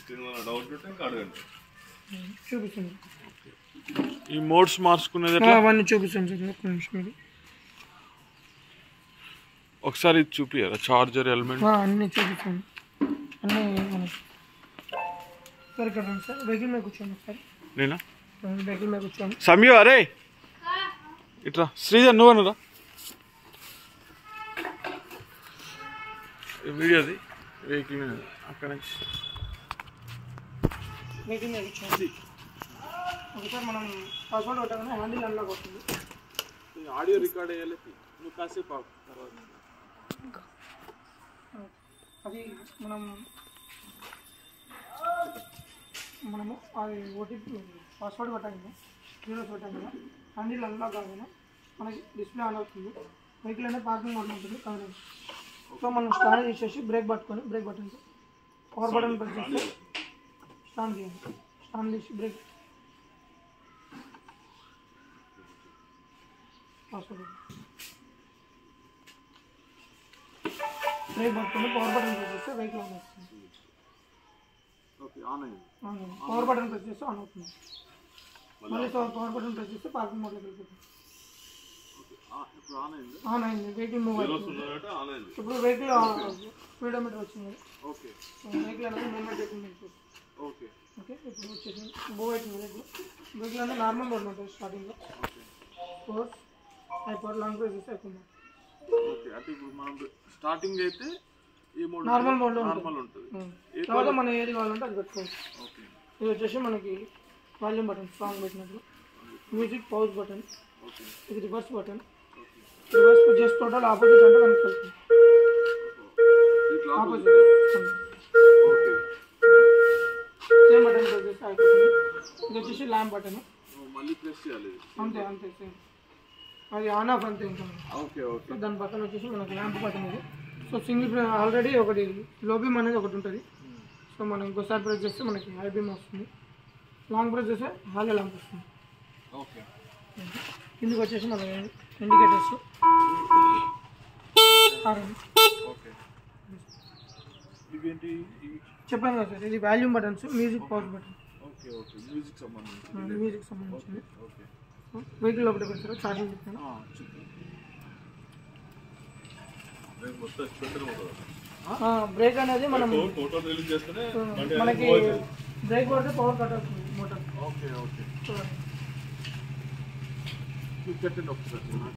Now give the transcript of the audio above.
Next ఏమైనా doubt ఉంటే ఇంకా అడగండి చూపిస్తుంది ఈ మోడ్స్ మార్చుకునేది ఆ, ఎట్లా అవన్నీ చూపిస్తాను సార్ ఒక్క నిమిషం ఇది ఒకసారి ఇది చూపియరా చార్జర్ ఎలిమెంట్ ఆ, అన్నీ చూపిస్తాను అన్నీ మనకి సార్ ఇక్కడ రండి సార్ వెహికల్ మీద కూర్చోండి ఒకసారి నేనా వెహికల్ మీద కూర్చోండి సమయు అరే ఇట్రా శ్రీజ నువ్వనురా వీడియోది వెహికల్ మీద అక్కడ నుంచి వెహికల్ మీద కూర్చోండి ఒకసారి మనం పాస్వర్డ్ కొట్టగానే హ్యాండిల్ అన్లాక్ అవుతుంది ఆడియో రికార్డ్ అయ్యాలి నువ్వు కాసేపు ఆగు తర్వాత అది మనం మనము అది ఓటీపీ పాస్వర్డ్ కొట్టాం కదా జీరోస్ కొట్టాం కదా హ్యాండిల్ అన్లాక్ కాగానే మనకి డిస్ప్లే ఆన్ అవుతుంది వెహికల్ అనేది పార్కింగ్ మోడ్లో ఉంటుంది కవరేజ్ సో మనం స్టాండ్ తీసేసి బ్రేక్ పట్టుకొని brake button power button press చేస్తే స్టాండ్ తీయండి స్టాండ్ తీసి బ్రేక్ పాస్వర్డ్ బ్రేక్ పట్టుకొని పవర్ బటన్ ప్రెస్ చేస్తే వెహికల్ ఆన్ అవుతుంది ఓకే ఆన్ అయింది పవర్ బటన్ ప్రెస్ చేస్తే ఆన్ అవుతుంది మళ్ళీ పవర్ బటన్ ప్రెస్ చేస్తే పార్కింగ్ మోడ్లోకి వెళ్ళిపోతుంది ఇప్పుడు ఆన్ అయింది ఆన్ అయింది వెహికల్ మూవ్ అవుతుంది ఉన్నదంటే ఆన్ అయింది ఇప్పుడు వెహికల్ స్పీడోమీటర్ వచ్చింది ఓకే వెహికల్ అనేది మూవ్మెంట్ అవుతుంది ఓకే ఓకే ఇప్పుడు వచ్చేసి మూవ్ అవుతుంది వెహికల్ వెహికల్ అనేది నార్మల్ రోడ్ ఉంటుంది స్టార్టింగ్లో ఫోర్ అయిపోయి లాంగ్ ప్రెస్ చేస్తే అయిపోయింది ఓకే అంటే ఇప్పుడు మనం స్టార్టింగ్ అయితే ఈ మోడ్ నార్మల్ మోడ్లో నార్మల్ ఉంటుంది తర్వాత మన ఏది కావాలంటే అది పెట్టుకోవచ్చు ఓకే ఇది వచ్చేసి మనకి వాల్యూమ్ బటన్ సాంగ్ పెట్టినప్పుడు మ్యూజిక్ పౌజ్ బటన్ ఓకే ఇది రివర్స్ బటన్ రివర్స్ చేసి టోటల్ ఆపోజిట్ అంటే కనెక్ట్ అవుతుంది ఇట్లా opposite okay same button press చేస్తే అయిపోతుంది ఇది వచ్చేసి ల్యాంప్ బటన్ మళ్ళీ ప్రెస్ చేయాలి ఇది. అంతే అంతే సేమ్ అది ఆన్ ఆఫ్ అంతే ఇంకా ఓకే ఓకే సో దాని పక్కన వచ్చేసి మనకి ల్యాంప్ బటన్ ఇది సో సింగిల్ ఆల్రెడీ ఒకటి లో బీమ్ అనేది ఒకటి ఉంటుంది సో మనం ఇంకోసారి ప్రెస్ చేస్తే మనకి హై బీమ్ వస్తుంది లాంగ్ ప్రెస్ చేస్తే హాలో ల్యాంప్ వస్తుంది ఓకే కిందకి వచ్చేసి మన ఇండికేటర్స్ ఓకే ఇవేంటి ఇవి చెప్పాను కదా సార్ ఇది volume buttons music pause button okay okay music సంబంధించి మ్యూజిక్ సంబంధించింది ఓకే వెహికల్ లోపల పెడతారు ఛార్జింగ్ చెప్తాను చెప్పు రేపు మొత్తం ఎక్స్పెక్టర్ ఉంటుంది బ్రేక్ అనేది మనం ఫోటో రిలీజ్ చేస్తేనే బండి మనకి బ్రేక్ పడితే పవర్ కట్ అవుతుంది మోటార్ ఓకే ఓకే చూడండి పెట్టండి ఒకసారి